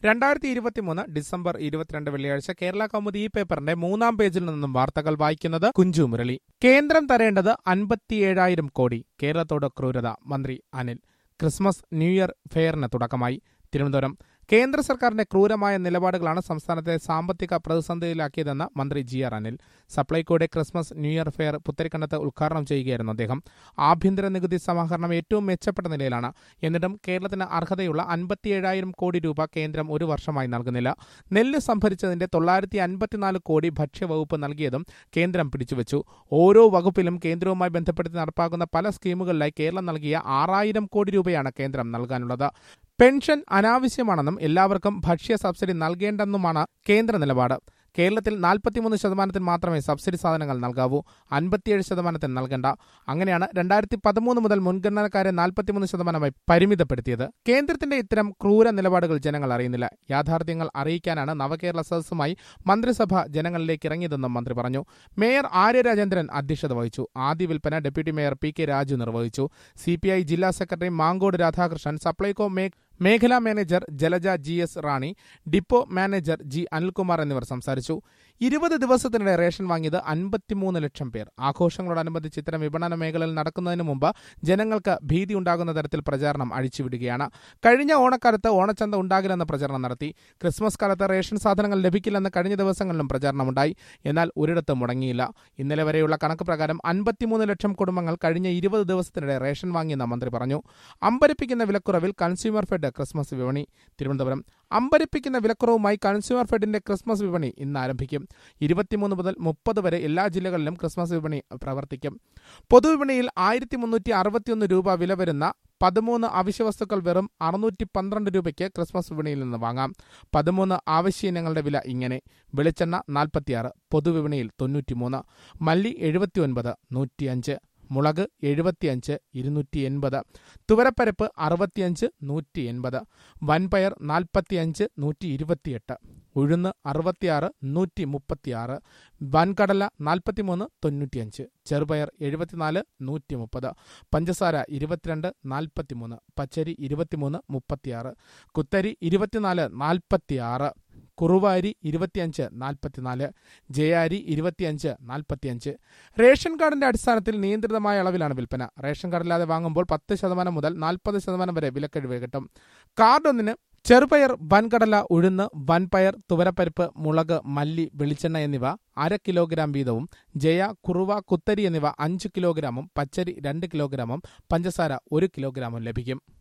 രണ്ടായിരത്തി ഇരുപത്തിമൂന്ന് ഡിസംബർ ഇരുപത്തിരണ്ട് വെള്ളിയാഴ്ച കേരള കൗമുദി ഈ പേപ്പറിന്റെ മൂന്നാം പേജിൽ നിന്നും വാർത്തകൾ വായിക്കുന്നത് കുഞ്ചു മുരളി കേന്ദ്രം തരേണ്ടത് അൻപത്തിയേഴായിരം കോടി കേരളത്തോട് ക്രൂരത മന്ത്രി അനിൽ ക്രിസ്മസ് ന്യൂ ഇയർ ഫെയറിന് തുടക്കമായി തിരുവനന്തപുരം കേന്ദ്ര സർക്കാരിന്റെ ക്രൂരമായ നിലപാടുകളാണ് സംസ്ഥാനത്തെ സാമ്പത്തിക പ്രതിസന്ധിയിലാക്കിയതെന്ന് മന്ത്രി ജി ആർ അനിൽ സപ്ലൈകോയുടെ ക്രിസ്മസ് ന്യൂ ഇയർ ഫെയർ പുത്തരിക്കണ്ടത്ത് ഉദ്ഘാടനം ചെയ്യുകയായിരുന്നു അദ്ദേഹം ആഭ്യന്തര നികുതി സമാഹരണം ഏറ്റവും മെച്ചപ്പെട്ട നിലയിലാണ് എന്നിട്ടും കേരളത്തിന് അർഹതയുള്ള അൻപത്തിയേഴായിരം കോടി രൂപ കേന്ദ്രം ഒരു വർഷമായി നൽകുന്നില്ല നെല്ല് സംഭരിച്ചതിന്റെ തൊള്ളായിരത്തി അൻപത്തിനാല് കോടി ഭക്ഷ്യവകുപ്പ് നൽകിയതും കേന്ദ്രം പിടിച്ചുവച്ചു ഓരോ വകുപ്പിലും കേന്ദ്രവുമായി ബന്ധപ്പെടുത്തി നടപ്പാക്കുന്ന പല സ്കീമുകളിലായി കേരളം നൽകിയ ആറായിരം കോടി രൂപയാണ് കേന്ദ്രം നൽകാനുള്ളത് പെൻഷൻ അനാവശ്യമാണെന്നും എല്ലാവർക്കും ഭക്ഷ്യ സബ്സിഡി നൽകേണ്ടെന്നുമാണ് കേന്ദ്ര നിലപാട് കേരളത്തിൽ നാൽപ്പത്തിമൂന്ന് ശതമാനത്തിന് മാത്രമേ സബ്സിഡി സാധനങ്ങൾ നൽകാവൂ അൻപത്തിയേഴ് ശതമാനത്തിന് നൽകണ്ട അങ്ങനെയാണ് രണ്ടായിരത്തി പതിമൂന്ന് മുതൽ മുൻഗണനക്കാരെ നാൽപ്പത്തിമൂന്ന് ശതമാനമായി പരിമിതപ്പെടുത്തിയത് കേന്ദ്രത്തിന്റെ ഇത്തരം ക്രൂര നിലപാടുകൾ ജനങ്ങൾ അറിയുന്നില്ല യാഥാർത്ഥ്യങ്ങൾ അറിയിക്കാനാണ് നവകേരള സദസ്സുമായി മന്ത്രിസഭ ജനങ്ങളിലേക്ക് ഇറങ്ങിയതെന്നും മന്ത്രി പറഞ്ഞു മേയർ ആര്യ രാജേന്ദ്രൻ അധ്യക്ഷത വഹിച്ചു ആദ്യ വിൽപ്പന deputy mayor P K Raju നിർവഹിച്ചു സി ജില്ലാ സെക്രട്ടറി മാങ്കോട് രാധാകൃഷ്ണൻ സപ്ലൈകോ മേ മേഖലാ manager Jalaja G S Rani depot manager G Anilkumar എന്നിവർ സംസാരിച്ചു ഇരുപത് ദിവസത്തിനിടെ റേഷൻ വാങ്ങിയത് അൻപത്തിമൂന്ന് ലക്ഷം പേർ ആഘോഷങ്ങളോടനുബന്ധിച്ച് ഇത്തരം വിപണന മേഖലയിൽ നടക്കുന്നതിന് മുമ്പ് ജനങ്ങൾക്ക് ഭീതി ഉണ്ടാകുന്ന തരത്തിൽ പ്രചാരണം അഴിച്ചുവിടുകയാണ് കഴിഞ്ഞ ഓണക്കാലത്ത് ഓണച്ചന്ത ഉണ്ടാകില്ലെന്ന് പ്രചരണം നടത്തി ക്രിസ്മസ് കാലത്ത് റേഷൻ സാധനങ്ങൾ ലഭിക്കില്ലെന്ന് കഴിഞ്ഞ ദിവസങ്ങളിലും പ്രചാരണമുണ്ടായി എന്നാൽ ഒരിടത്തും മുടങ്ങിയില്ല ഇന്നലെ വരെയുള്ള കണക്ക് പ്രകാരം അൻപത്തിമൂന്ന് ലക്ഷം കുടുംബങ്ങൾ കഴിഞ്ഞ ഇരുപത് ദിവസത്തിനിടെ റേഷൻ വാങ്ങിയെന്ന് മന്ത്രി പറഞ്ഞു അമ്പരപ്പിക്കുന്ന വിലക്കുറവിൽ കൺസ്യൂമർ ഫെഡ് ക്രിസ്മസ് വിപണി തിരുവനന്തപുരം അമ്പരപ്പിക്കുന്ന വിലക്കുറവുമായി കൺസ്യൂമർ ഫെഡിന്റെ ക്രിസ്മസ് വിപണി ഇന്ന് ആരംഭിക്കും ഇരുപത്തിമൂന്ന് മുതൽ മുപ്പത് വരെ എല്ലാ ജില്ലകളിലും ക്രിസ്മസ് വിപണി പ്രവർത്തിക്കും പൊതുവിപണിയിൽ ആയിരത്തി മുന്നൂറ്റി അറുപത്തിയൊന്ന് രൂപ വില വരുന്ന പതിമൂന്ന് അവശ്യവസ്തുക്കൾ വെറും അറുന്നൂറ്റി പന്ത്രണ്ട് രൂപയ്ക്ക് ക്രിസ്മസ് വിപണിയിൽ നിന്ന് വാങ്ങാം പതിമൂന്ന് ആവശ്യ ഇനങ്ങളുടെ വില ഇങ്ങനെ വെളിച്ചെണ്ണ നാൽപ്പത്തിയാറ് പൊതുവിപണിയിൽ തൊണ്ണൂറ്റിമൂന്ന് മല്ലി എഴുപത്തിയൊൻപത് നൂറ്റിയഞ്ച് മുളക് എഴുപത്തിയഞ്ച് ഇരുന്നൂറ്റി എൺപത് തുവരപ്പരപ്പ് അറുപത്തിയഞ്ച് നൂറ്റി എൺപത് വൻപയർ നാൽപ്പത്തിയഞ്ച് നൂറ്റി ഇരുപത്തിയെട്ട് ഉഴുന്ന് അറുപത്തിയാറ് നൂറ്റി മുപ്പത്തിയാറ് വൻകടല നാൽപ്പത്തിമൂന്ന് തൊണ്ണൂറ്റിയഞ്ച് ചെറുപയർ എഴുപത്തിനാല് നൂറ്റി മുപ്പത് പഞ്ചസാര ഇരുപത്തിരണ്ട് നാൽപ്പത്തിമൂന്ന് പച്ചരി ഇരുപത്തിമൂന്ന് മുപ്പത്തിയാറ് കുത്തരി ഇരുപത്തിനാല് നാൽപ്പത്തിയാറ് കുറുവാരി ഇരുപത്തിയഞ്ച് നാൽപ്പത്തിനാല് ജയാരി ഇരുപത്തിയഞ്ച് നാൽപ്പത്തിയഞ്ച് റേഷൻ കാർഡിന്റെ അടിസ്ഥാനത്തിൽ നിയന്ത്രിതമായ അളവിലാണ് വിൽപ്പന റേഷൻ കാർഡില്ലാതെ വാങ്ങുമ്പോൾ പത്ത് ശതമാനം മുതൽ നാൽപ്പത് ശതമാനം വരെ വിലക്കിഴിവ് കിട്ടും കാർഡ് ഒന്നിന് ചെറുപയർ വൻകടല ഉഴുന്ന് വൻപയർ തുവരപ്പരിപ്പ് മുളക് മല്ലി വെളിച്ചെണ്ണ എന്നിവ അര കിലോഗ്രാം വീതവും ജയ കുറുവ കുത്തരി എന്നിവ അഞ്ച് കിലോഗ്രാമും പച്ചരി രണ്ട് കിലോഗ്രാമും പഞ്ചസാര ഒരു കിലോഗ്രാമും ലഭിക്കും